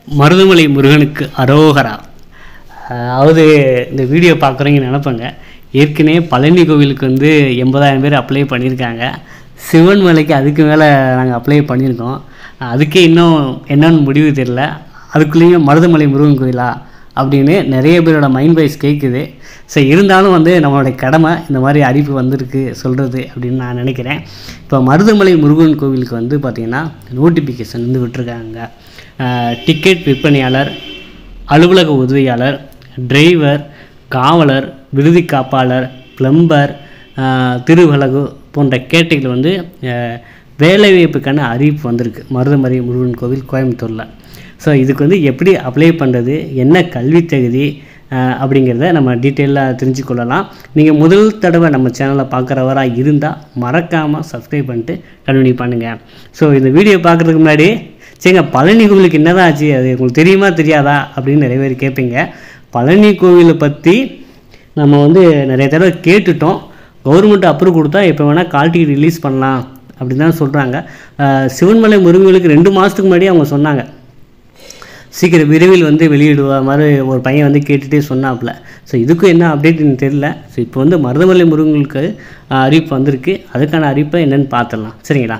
மருதமலை முருகனுக்கு அரோகரா அதாவது இந்த வீடியோ பார்க்குறவங்க நினைப்பாங்க ஏற்கனவே பழனி கோவிலுக்கு வந்து எண்பதாயிரம் பேர் அப்ளை பண்ணியிருக்காங்க சிவன் மலைக்கு அதுக்கு மேலே நாங்கள் அப்ளை பண்ணியிருக்கோம் அதுக்கே இன்னும் என்னன்னு முடிவு தெரியல அதுக்குள்ளேயும் மருதமலை முருகன் கோயிலா அப்படின்னு நிறைய பேரோட மைண்ட் வைஸ் கேட்குது ஸோ இருந்தாலும் வந்து நம்மளுடைய கடமை இந்த மாதிரி அறிவிப்பு வந்திருக்கு சொல்கிறது அப்படின்னு நான் நினைக்கிறேன் இப்போ மருதமலை முருகன் கோவிலுக்கு வந்து பார்த்திங்கன்னா நோட்டிஃபிகேஷன் வந்து விட்டுருக்காங்க டிக்கெட் விற்பனையாளர் அலுவலக உதவியாளர் டிரைவர் காவலர் விடுதி காப்பாளர் பிளம்பர் திருவலகு போன்ற கேட்டகரியில் வந்து அஹ், வேலைவாய்ப்புக்கான அறிவிப்பு வந்திருக்கு மருதமலை முருகன் கோவில் கோயம்புத்தூரில் ஸோ இதுக்கு வந்து எப்படி அப்ளை பண்ணுறது என்ன கல்வி தகுதி அஹ், அப்படிங்கிறத நம்ம டீட்டெயிலாக தெரிஞ்சுக்கொள்ளலாம் நீங்கள் முதல் தடவை நம்ம சேனலை பார்க்குறவராக இருந்தால் மறக்காமல் சப்ஸ்கிரைப் பண்ணிட்டு கண்டினியூ பண்ணுங்கள் ஸோ இந்த வீடியோ பார்க்குறதுக்கு முன்னாடி சரிங்க பழனி கோவிலுக்கு என்னதான் ஆச்சு அது உங்களுக்கு தெரியுமா தெரியாதா அப்படின்னு நிறைய பேர் கேட்பீங்க பழனி கோவிலை பற்றி நம்ம வந்து நிறைய தடவை கேட்டுட்டோம் கவர்மெண்ட் அப்ரூவ் கொடுத்தா எப்போ வேணால் கால் டிக்கெட் ரிலீஸ் பண்ணலாம் அப்படி தான் சொல்கிறாங்க சிவன்மலை முருகனுக்கு ரெண்டு மாதத்துக்கு முன்னாடி அவங்க சொன்னாங்க சீக்கிரம் விரைவில் வந்து வெளியிடுவா மாதிரி ஒரு பையன் வந்து கேட்டுகிட்டே சொன்னாப்புல ஸோ இதுக்கும் என்ன அப்டேட்னு தெரில ஸோ இப்போ வந்து மருதமலை முருகனுக்கு அஹ், அறிவிப்பு வந்திருக்கு அதுக்கான அறிவிப்பை என்னன்னு பார்த்துடலாம் சரிங்களா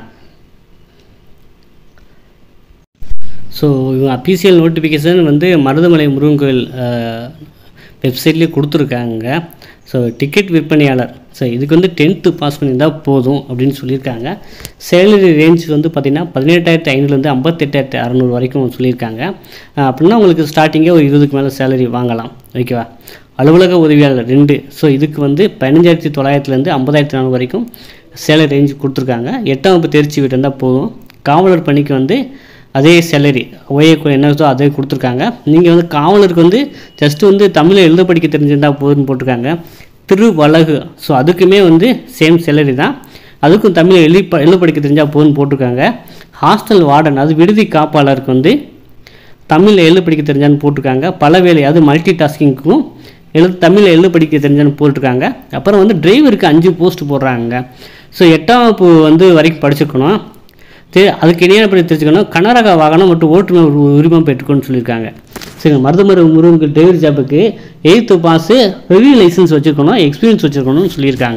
ஸோ இவங்க அஃபீஷியல் நோட்டிஃபிகேஷன் வந்து மருதமலை முருகன் கோயில் வெப்சைட்லேயே கொடுத்துருக்காங்க ஸோ டிக்கெட் விற்பனையாளர் ஸோ இதுக்கு வந்து டென்த்து பாஸ் பண்ணியிருந்தால் போதும் அப்படின்னு சொல்லியிருக்காங்க சேலரி ரேஞ்ச் வந்து பார்த்திங்கன்னா பதினெட்டாயிரத்தி ஐநூறுலேருந்து ஐம்பத்தெட்டாயிரத்தி அறநூறு வரைக்கும் சொல்லியிருக்காங்க அஹ் அப்படின்னா உங்களுக்கு ஸ்டார்டிங்கே ஒரு இருபதுக்கு மேலே சேலரி வாங்கலாம் ஓகேவா அலுவலக உதவியாளர் ரெண்டு ஸோ இதுக்கு வந்து பதினஞ்சாயிரத்தி தொள்ளாயிரத்துலேருந்து ஐம்பதாயிரத்தி நானூறு வரைக்கும் சேலரி ரேஞ்ச் கொடுத்துருக்காங்க எட்டாம் வகுப்பு தேர்ச்சி விட்டிருந்தால் போதும் காவலர் பணிக்கு வந்து அதே சேலரி ஒயே என்ன இருக்கோ அதே கொடுத்துருக்காங்க நீங்கள் வந்து காவலருக்கு வந்து ஜஸ்ட்டு வந்து தமிழில் எழுத படிக்க தெரிஞ்சிருந்தால் போதும்னு போட்டிருக்காங்க திருவலகு ஸோ அதுக்குமே வந்து சேம் சேலரி தான் அதுக்கும் தமிழில் எழுதி ப எழுத படிக்க தெரிஞ்சால் போதும்னு போட்டிருக்காங்க ஹாஸ்டல் வார்டன் அது விடுதி காப்பாளருக்கு வந்து தமிழில் எழுத படிக்க தெரிஞ்சான்னு போட்டிருக்காங்க பல வேலை அது மல்டி டாஸ்கிங்க்கும் எழுத தமிழில் எழுத படிக்க தெரிஞ்சான்னு போட்டிருக்காங்க அப்புறம் வந்து டிரைவருக்கு அஞ்சு போஸ்ட் போடுறாங்க ஸோ எட்டாம் வகுப்பு வந்து வரைக்கும் படிச்சிருக்கணும் தெ அதுக்கு இணையான படி தெரிஞ்சுக்கணும் கனரக வாகனம் மற்றும் ஓட்டுநர் உரி- உரிமம் பெற்றுக்கணும்னு சொல்லியிருக்காங்க சரி மருதமர முருகனுக்கு டிரைவர் ஜாப்புக்கு எயித்து பாஸு ஹெவி லைசன்ஸ் வச்சுருக்கணும் எக்ஸ்பீரியன்ஸ் வச்சுருக்கணும்னு சொல்லியிருக்காங்க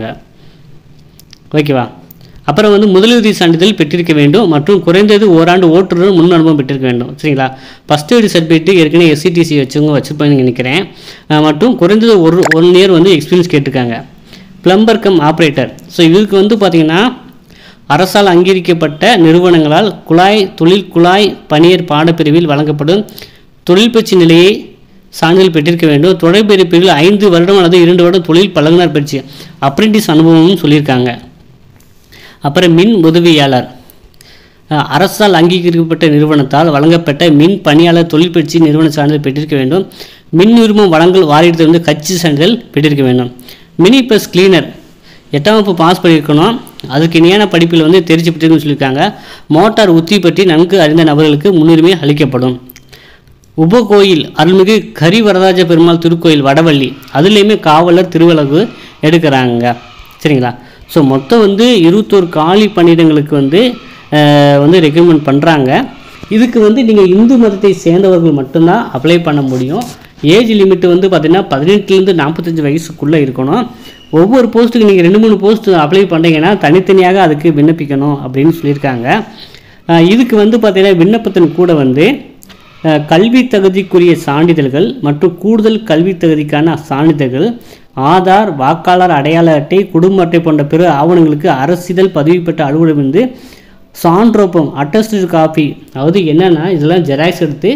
ஓகேவா அப்புறம் வந்து முதலுதவி சான்றிதழ் பெற்றிருக்க வேண்டும் மற்றும் குறைந்தது ஓராண்டு ஓட்டுநர் முன் அனுபவம் பெற்றிருக்க வேண்டும் சரிங்களா ஃபஸ்ட் எய்டு சர்டிஃபிகேட் ஏற்கனவே எஸ்சிடிசி வச்சவங்க வச்சுருப்பாங்கன்னு நினைக்கிறேன் அஹ் மற்றும் குறைந்தது ஒரு ஒன் இயர் வந்து எக்ஸ்பீரியன்ஸ் கேட்டிருக்காங்க பிளம்பர் கம் ஆப்ரேட்டர் ஸோ இதுக்கு வந்து பார்த்திங்கன்னா அரசால் அங்கீகரிக்கப்பட்ட நிறுவனங்களால் குழாய் தொழில் குழாய் பணியர் பாடப்பிரிவில் வழங்கப்படும் தொழில் பயிற்சி நிலையை சான்றிதழ் பெற்றிருக்க வேண்டும் தொழிற்பயிற்சி பிரிவில் ஐந்து வருடம் அல்லது இரண்டு வருடம் தொழில் பழகுனர் பயிற்சி அப்ரெண்டிஸ் அனுபவம்னு சொல்லியிருக்காங்க அப்புறம் மின் உதவியாளர் அஹ், அரசால் அங்கீகரிக்கப்பட்ட நிறுவனத்தால் வழங்கப்பட்ட மின் பணியாளர் தொழிற்பயிற்சி நிறுவன சான்றிதழ் பெற்றிருக்க வேண்டும் மின் உரிமம் வழங்கல் வாரியத்திலிருந்து கட்சி சான்றிதழ் பெற்றிருக்க வேண்டும் மினி பஸ் கிளீனர் எட்டாம் வகுப்பு பாஸ் பண்ணியிருக்கணும் அதுக்கு இணையான படிப்பில் வந்து தேர்ச்சி பெற்றிருக்குன்னு சொல்லியிருக்காங்க மோட்டார் உத்தி பற்றி நன்கு அறிந்த நபர்களுக்கு முன்னுரிமை அளிக்கப்படும் உபகோயில் அருள்மிகு கரி வரதராஜ பெருமாள் திருக்கோயில் வடவள்ளி அதுலேயுமே காவலர் திருவிளக்கு எடுக்கிறாங்க சரிங்களா ஸோ மொத்தம் வந்து இருபத்தோரு காலி பணியிடங்களுக்கு வந்து அஹ், வந்து ரெக்கமெண்ட் பண்ணுறாங்க இதுக்கு வந்து நீங்கள் இந்து மதத்தை சேர்ந்தவர்கள் மட்டும்தான் அப்ளை பண்ண முடியும் ஏஜ் லிமிட் வந்து பார்த்திங்கன்னா பதினெட்டுலேருந்து நாற்பத்தஞ்சு வயசுக்குள்ளே இருக்கணும் ஒவ்வொரு போஸ்ட்டுக்கு நீங்கள் ரெண்டு மூணு போஸ்ட் அப்ளை பண்ணுறீங்கன்னா தனித்தனியாக அதுக்கு விண்ணப்பிக்கணும் அப்படின்னு சொல்லியிருக்காங்க அஹ், இதுக்கு வந்து பார்த்திங்கன்னா விண்ணப்பத்தின் கூட வந்து அஹ், கல்வி தகுதிக்குரிய சான்றிதழ்கள் மற்றும் கூடுதல் கல்வி தகுதிக்கான சான்றிதழ்கள் ஆதார் வாக்காளர் அடையாள அட்டை குடும்ப அட்டை போன்ற பிற ஆவணங்களுக்கு அரசிதழ் பதிவு பெற்ற அலுவலகம் சான்றோப்பம் அட்டஸ்டட் காப்பி அதாவது என்னென்னா இதெல்லாம் ஜெராக்ஸ் எடுத்து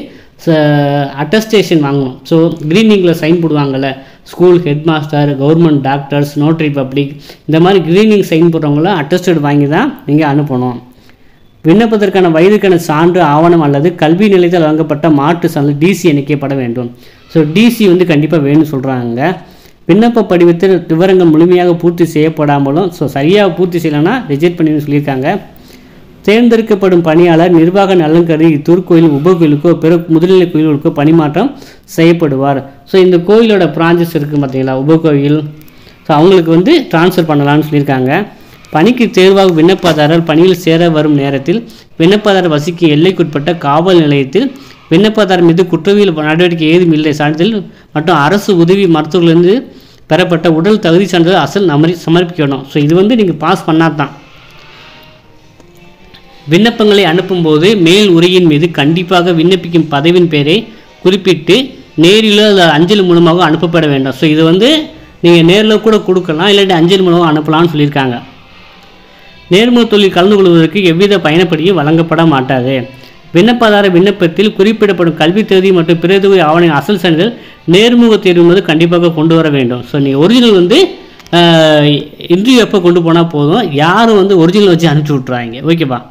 அட்டஸ்டேஷன் வாங்கணும் ஸோ க்ரீனிங்கில் சைன் போடுவாங்கள்ல school head master government doctors notary public இந்த மாதிரி க்ரீனிங் சைன் போடுறவங்களாம் அட்டஸ்டட் வாங்கி தான் நீங்கள் அனுப்பணும் விண்ணப்பதற்கான வயதுக்கான சான்று ஆவணம் அல்லது கல்வி நிலையத்தில் வழங்கப்பட்ட மாற்று சான்று டிசி இணைக்கப்பட வேண்டும் ஸோ டிசி வந்து கண்டிப்பாக வேணும்னு சொல்கிறாங்க விண்ணப்ப படிவத்தில் விவரங்கள் முழுமையாக பூர்த்தி செய்யப்படாமலும் ஸோ சரியாக பூர்த்தி செய்யலைன்னா ரிஜெக்ட் பண்ணின்னு சொல்லியிருக்காங்க தேர்ந்தெடுக்கப்படும் பணியாளர் நிர்வாக நலன் கருதி இத்திருக்கோயில் உபகோயிலுக்கோ பிற முதுநிலை கோயில்களுக்கோ பணிமாற்றம் செய்யப்படுவார் ஸோ இந்த கோயிலோட பிரான்ச்சஸ் இருக்குது பார்த்தீங்களா உபகோயில் ஸோ அவங்களுக்கு வந்து ட்ரான்ஸ்ஃபர் பண்ணலாம்னு சொல்லியிருக்காங்க பணிக்கு தேர்வாகும் விண்ணப்பதாரர் பணியில் சேர வரும் நேரத்தில் விண்ணப்பதாரர் வசிக்கும் எல்லைக்குட்பட்ட காவல் நிலையத்தில் விண்ணப்பதாரர் மீது குற்றவியல் நடவடிக்கை ஏதும் இல்லை சான்றிதழ் மற்றும் அரசு உதவி மருத்துவர்களிருந்து பெறப்பட்ட உடல் தகுதி சான்றிதழ் அசல் நமரி சமர்ப்பிக்கணும் ஸோ இது வந்து நீங்கள் பாஸ் பண்ணால் தான் விண்ணப்பங்களை அனுப்பும்போது மேல் உரையின் மீது கண்டிப்பாக விண்ணப்பிக்கும் பதவியின் பெயரை குறிப்பிட்டு நேரிலோ அல்லது அஞ்சல் மூலமாக அனுப்பப்பட வேண்டும் ஸோ இது வந்து நீங்கள் நேரில் கூட கொடுக்கலாம் இல்லாட்டி அஞ்சல் மூலமாக அனுப்பலாம்னு சொல்லியிருக்காங்க நேர்முக தொழில் கலந்து கொள்வதற்கு எவ்வித பயணப்படியும் வழங்கப்பட மாட்டாது விண்ணப்பதார விண்ணப்பத்தில் குறிப்பிடப்படும் கல்வி தகுதி மற்றும் பிறதவி ஆவண அசல் சான்றிதழ் நேர்முக தேர்வு போது கண்டிப்பாக கொண்டு வர வேண்டும் ஸோ நீங்கள் ஒரிஜினல் வந்து இன்டர்வியூ எப்போ கொண்டு போனால் போதும் யாரும் வந்து ஒரிஜினல் வச்சு அனுப்பிச்சி விட்றாங்க ஓகேவா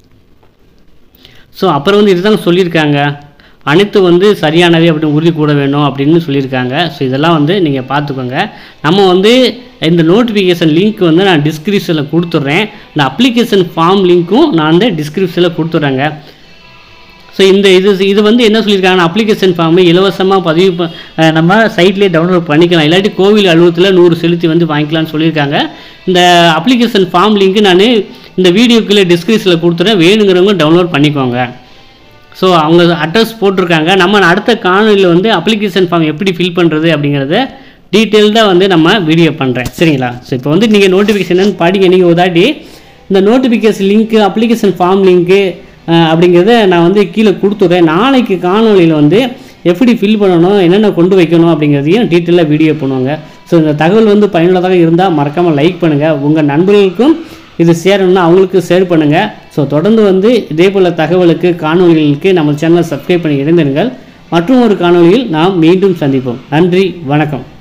ஸோ அப்புறம் வந்து இதுதான் சொல்லியிருக்காங்க அனைத்து வந்து சரியானவை அப்படின்னு உறுதி கூட வேணும் அப்படின்னு சொல்லியிருக்காங்க ஸோ இதெல்லாம் வந்து நீங்கள் பார்த்துக்கோங்க நம்ம வந்து இந்த நோட்டிஃபிகேஷன் லிங்க் வந்து நான் டிஸ்கிரிப்ஷனில் கொடுத்துட்றேன் இந்த அப்ளிகேஷன் ஃபார்ம் லிங்க்கும் நான் வந்து டிஸ்கிரிப்ஷனில் கொடுத்துட்றேங்க ஸோ இந்த இது இது வந்து என்ன சொல்லியிருக்காங்கன்னா அப்ளிகேஷன் ஃபார்மு இலவசமாக பதிவு ப- அஹ் நம்ம சைட்லேயே டவுன்லோட் பண்ணிக்கலாம் இல்லாட்டி கோவில் அலுவலகத்தில் நூறு செலுத்தி வந்து வாங்கிக்கலாம்னு சொல்லியிருக்காங்க இந்த அப்ளிகேஷன் ஃபார்ம் லிங்க் நான் இந்த வீடியோக்குள்ளே டிஸ்கிரிப்ஷனில் கொடுத்துறேன் வேணுங்கிறவங்க டவுன்லோட் பண்ணிக்கோங்க ஸோ அவங்க அட்ரஸ் போட்டிருக்காங்க நம்ம அடுத்த காணொலியில் வந்து அப்ளிகேஷன் ஃபார்ம் எப்படி ஃபில் பண்ணுறது அப்படிங்கிறத டீட்டெயில்டாக வந்து நம்ம வீடியோ பண்ணுறேன் சரிங்களா ஸோ இப்போ வந்து நீங்கள் நோட்டிஃபிகேஷன் என்னன்னு படிங்க நீங்கள் உதாட்டி இந்த நோட்டிஃபிகேஷன் லிங்க்கு அப்ளிகேஷன் ஃபார்ம் லிங்க்கு அப்படிங்கிறத நான் வந்து கீழே கொடுத்துட்றேன் நாளைக்கு காணொலியில் வந்து எப்படி ஃபில் பண்ணணும் என்னென்ன கொண்டு வைக்கணும் அப்படிங்கிறதையும் டீட்டெயிலாக வீடியோ பண்ணுவாங்க ஸோ இந்த தகவல் வந்து பயனுள்ளதாக இருந்தால் மறக்காமல் லைக் பண்ணுங்கள் உங்கள் நண்பர்களுக்கும் இது சேரணும்னா அவங்களுக்கு ஷேர் பண்ணுங்கள் ஸோ தொடர்ந்து வந்து இதே போல் தகவலுக்கு காணொலிகளுக்கு நம்ம சேனலை சப்ஸ்கிரைப் பண்ணி இணைந்திருங்கள் மற்றும் ஒரு காணொளியில் நாம் மீண்டும் சந்திப்போம் நன்றி வணக்கம்